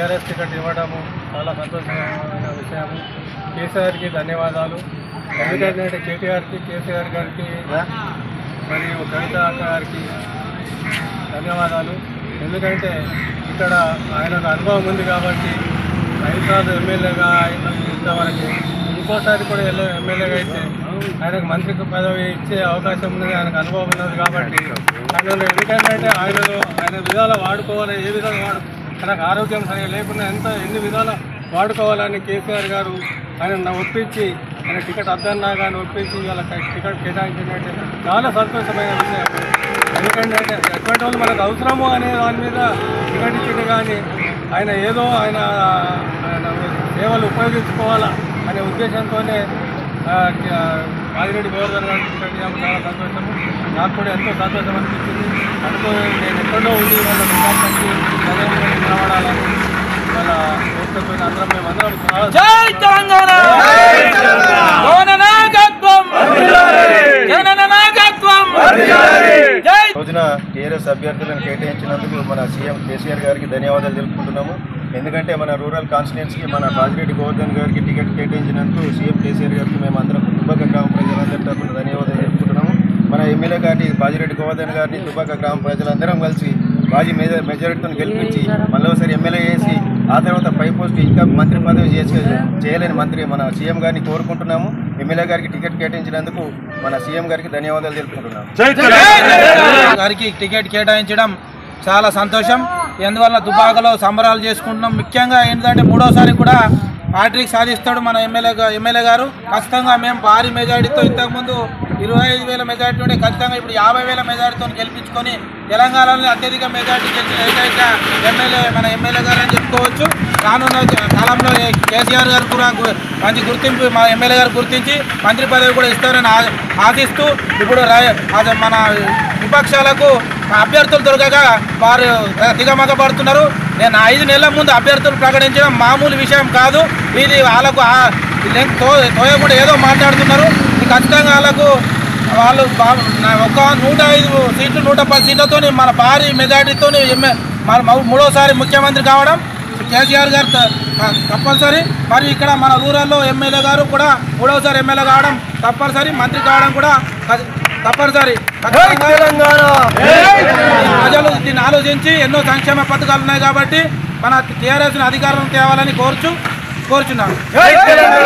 TRS ticket ఇవ్వడము చాలా సంతోషమైన విషయము కేసీఆర్కి ధన్యవాదాలు ఎందుకంటే కేటీఆర్కి కేసీఆర్ గారికి మరియు కవిత అక్క గారికి ధన్యవాదాలు ఎందుకంటే ఇక్కడ ఆయనకు అనుభవం ఉంది కాబట్టి హైదరాబాద్ ఎమ్మెల్యేగా ఆయన ఇంతవరకు ఇంకోసారి కూడా ఎల్ల- ఎమ్మెల్యేగా అయితే ఆయనకు మంత్రికి పదవి ఇచ్చే అవకాశం ఉన్నది ఆయనకు అనుభవం ఉన్నది కాబట్టి ఆయన ఎందుకంటే ఆయనను ఆయన విధాల వాడుకోవాలి ఏ విధంగా వాడు తనకు ఆరోగ్యం సరిగా లేకుండా ఎంత ఎన్ని విధాల వాడుకోవాలని కేసీఆర్ గారు ఆయన ఒప్పించి ఆయన టికెట్ అద్దన్నా కానీ ఒప్పించి వాళ్ళ టికెట్ కేటాయించినట్టే చాలా సంతోషమైన విషయం ఎందుకంటే ఎటువంటి వాళ్ళు మనకు అవసరము అనే దాని మీద టికెట్ ఇచ్చింది కానీ ఆయన ఏదో ఆయన ఆయన సేవలు ఉపయోగించుకోవాలా అనే ఉద్దేశంతోనే ఆ, ఆ, ఆదిరెడ్డి గోవర్ధన్ గారికి టికెట్ ఇవ్వడం చాలా సంతోషము నాకు కూడా ఎంతో సంతోషం అనిపించింది అనుకో నేను ఎక్కడో ఉండి వాళ్ళ విద్యార్థి నిలబడాలని వాళ్ళ కోరుకుంటున్న అందరం మేమందరం చాలా జై తెలంగాణ జగన్ నాయకత్వం జగన్ నాయకత్వం జై రోజున టీఆర్ఎస్ అభ్యర్థులను కేటాయించినందుకు మన సీఎం కేసీఆర్ గారికి ధన్యవాదాలు తెలుపుకుంటున్నాము ఎందుకంటే మన రూరల్ కాన్స్టిట్యున్సీకి మన బాజిరెడ్డి గోవర్ధన్ గారికి టికెట్ కేటాయించినందుకు సీఎం కేసీఆర్ గారికి మేము అందరం దుబ్బాక గ్రామ ప్రజలందరి తరఫున ధన్యవాదాలు తెలుపుకుంటున్నాము మన ఎమ్మెల్యే గారిని బాజిరెడ్డి గోవర్ధన్ గారిని దుబ్బాక గ్రామ ప్రజలందరం కలిసి బాజీ మెజ మెజారిటీతో గెలిపించి మళ్ళీ ఒకసారి ఎమ్మెల్యే చేసి ఆ తర్వాత పై పోస్ట్ ఇంకా మంత్రి పదవి చేసి చేయలేని మంత్రి మన సీఎం గారిని కోరుకుంటున్నాము ఎమ్మెల్యే గారికి టికెట్ కేటాయించినందుకు మన సీఎం గారికి ధన్యవాదాలు తెలుపుకుంటున్నాము గారికి టికెట్ కేటాయించడం చాలా సంతోషం ఎందువల్ల దుబాకలో సంబరాలు చేసుకుంటున్నాం ముఖ్యంగా ఏంటంటే మూడోసారి కూడా హ్యాట్రిక్ సాధిస్తాడు మన ఎమ్మెల్యే గా- ఎమ్మెల్యే గారు ఖచ్చితంగా మేము భారీ మెజారిటీతో ఇంతకుముందు ఇరవై ఐదు వేల మెజారిటీ ఉంటే ఖచ్చితంగా ఇప్పుడు యాభై వేల మెజారిటీతో గెలిపించుకొని తెలంగాణలో అత్యధిక మెజారిటీ గెలిచిన ఏకైక ఎమ్మెల్యే మన ఎమ్మెల్యే గారు అని చెప్పుకోవచ్చు రానున్న కాలంలో ఏ- కేసీఆర్ గారు కూడా గు- మంచి గుర్తింపు మా ఎమ్మెల్యే గారు గుర్తించి మంత్రి పదవి కూడా ఇస్తారని ఆ- ఆశిస్తూ ఇప్పుడు రా- అది మన విపక్షాలకు అభ్యర్థులు దొరకగా వారు దిగమగ పడుతున్నారు నేను ఐదు నెలల ముందు అభ్యర్థులు ప్రకటించడం మామూలు విషయం కాదు ఇది వాళ్ళకు ఆ- ఇదేం తో- తోయకుండా ఏదో మాట్లాడుతున్నారు ఇది ఖచ్చితంగా వాళ్ళకు వాళ్ళు బా- నా- ఒక నూట ఐదు సీట్లు నూట పది సీట్లతో మన భారీ మెజార్టీతో ఎమ్మె మన మూ- మూడోసారి ముఖ్యమంత్రి కావడం కేసీఆర్ గారు త- తప్పనిసరి మరియు ఇక్కడ మన రూరల్లో ఎమ్మెల్యే గారు కూడా మూడవసారి ఎమ్మెల్యే కావడం తప్పనిసరి మంత్రి కావడం కూడా ఖ- తప్పనిసరి ప్రజలు దీన్ని ఆలోచించి ఎన్నో సంక్షేమ పథకాలు ఉన్నాయి కాబట్టి మన టీఆర్ఎస్ అధికారం తేవాలని కోరుచు కోరుచున్నాను